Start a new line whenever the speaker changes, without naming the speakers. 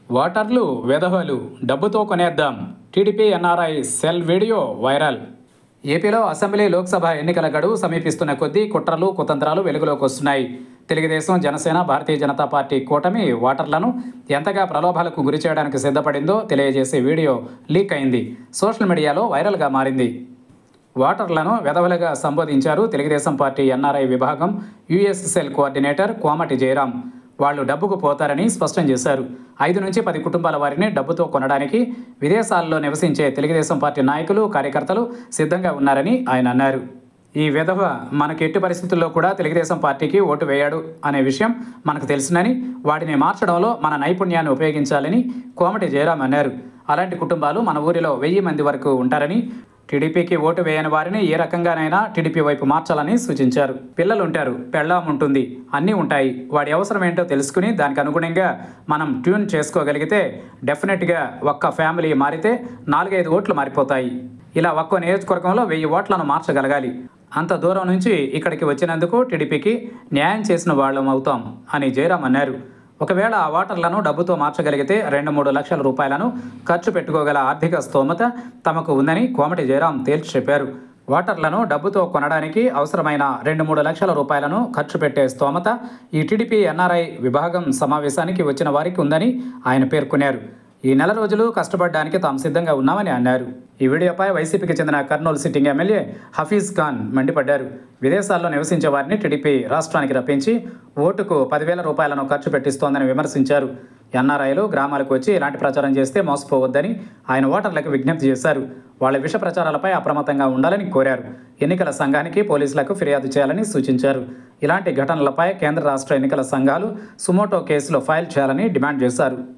ఓటర్లు వెధవలు డబ్బుతో కొనేద్దాం TDP NRI cell video viral ఏపీలో అసెంబ్లీ లోక్సభ ఎన్నికల గడువు సమీపిస్తున్న కొద్దీ కుట్రలు కుతంత్రాలు వెలుగులోకి వస్తున్నాయి తెలుగుదేశం జనసేన భారతీయ జనతా పార్టీ కూటమి ఓటర్లను ఎంతగా ప్రలోభాలకు గురి చేయడానికి సిద్ధపడిందో తెలియజేసే వీడియో లీక్ అయింది సోషల్ మీడియాలో వైరల్గా మారింది ఓటర్లను వెధవలుగా సంబోధించారు తెలుగుదేశం పార్టీ ఎన్ఆర్ఐ విభాగం యుఎస్ఎల్ కోఆర్డినేటర్ కోమటి జయరాం వాళ్ళు డబ్బుకు పోతారని స్పష్టం చేశారు ఐదు నుంచి పది కుటుంబాల వారిని డబ్బుతో కొనడానికి విదేశాల్లో నివసించే తెలుగుదేశం పార్టీ నాయకులు కార్యకర్తలు సిద్ధంగా ఉన్నారని ఆయన అన్నారు ఈ విధవ మనకు ఎట్టి పరిస్థితుల్లో కూడా తెలుగుదేశం పార్టీకి ఓటు వేయాడు అనే విషయం మనకు తెలుసునని వాటిని మార్చడంలో మన నైపుణ్యాన్ని ఉపయోగించాలని కోమటి జయరాం అన్నారు అలాంటి కుటుంబాలు మన ఊరిలో వెయ్యి మంది వరకు ఉంటారని టీడీపీకి ఓటు వేయని వారిని ఏ రకంగానైనా టీడీపీ వైపు మార్చాలని సూచించారు పిల్లలు ఉంటారు పెళ్ళాం ఉంటుంది అన్నీ ఉంటాయి వాడి అవసరం ఏంటో తెలుసుకుని దానికి అనుగుణంగా మనం ట్యూన్ చేసుకోగలిగితే డెఫినెట్గా ఒక్క ఫ్యామిలీ మారితే నాలుగైదు ఓట్లు మారిపోతాయి ఇలా ఒక్కో నియోజకవర్గంలో వెయ్యి ఓట్లను మార్చగలగాలి అంత దూరం నుంచి ఇక్కడికి వచ్చినందుకు టీడీపీకి న్యాయం చేసిన వాళ్ళం అవుతాం అని జయరాం అన్నారు ఒకవేళ ఆ ఓటర్లను డబ్బుతో మార్చగలిగితే రెండు మూడు లక్షల రూపాయలను ఖర్చు పెట్టుకోగల ఆర్థిక స్తోమత తమకు ఉందని కోమటి జయరాం తేల్చి చెప్పారు ఓటర్లను డబ్బుతో కొనడానికి అవసరమైన రెండు మూడు లక్షల రూపాయలను ఖర్చు పెట్టే స్తోమత ఈ టీడీపీ ఎన్ఆర్ఐ విభాగం సమావేశానికి వచ్చిన వారికి ఉందని ఆయన పేర్కొన్నారు ఈ నెల రోజులు కష్టపడడానికి తాము సిద్ధంగా ఉన్నామని అన్నారు ఈ వీడియోపై వైసీపీకి చెందిన కర్నూలు సిట్టింగ్ ఎమ్మెల్యే హఫీజ్ ఖాన్ మండిపడ్డారు విదేశాల్లో నివసించే వారిని టీడీపీ రాష్ట్రానికి రప్పించి ఓటుకు పదివేల రూపాయలను ఖర్చు పెట్టిస్తోందని విమర్శించారు ఎన్ఆర్ఐలు గ్రామాలకు వచ్చి ఇలాంటి ప్రచారం చేస్తే మోసపోవద్దని ఆయన ఓటర్లకు విజ్ఞప్తి చేశారు వాళ్ళ విష ప్రచారాలపై అప్రమత్తంగా ఉండాలని కోరారు ఎన్నికల సంఘానికి పోలీసులకు ఫిర్యాదు చేయాలని సూచించారు ఇలాంటి ఘటనలపై కేంద్ర రాష్ట్ర ఎన్నికల సంఘాలు సుమోటో కేసులో ఫైల్ చేయాలని డిమాండ్ చేశారు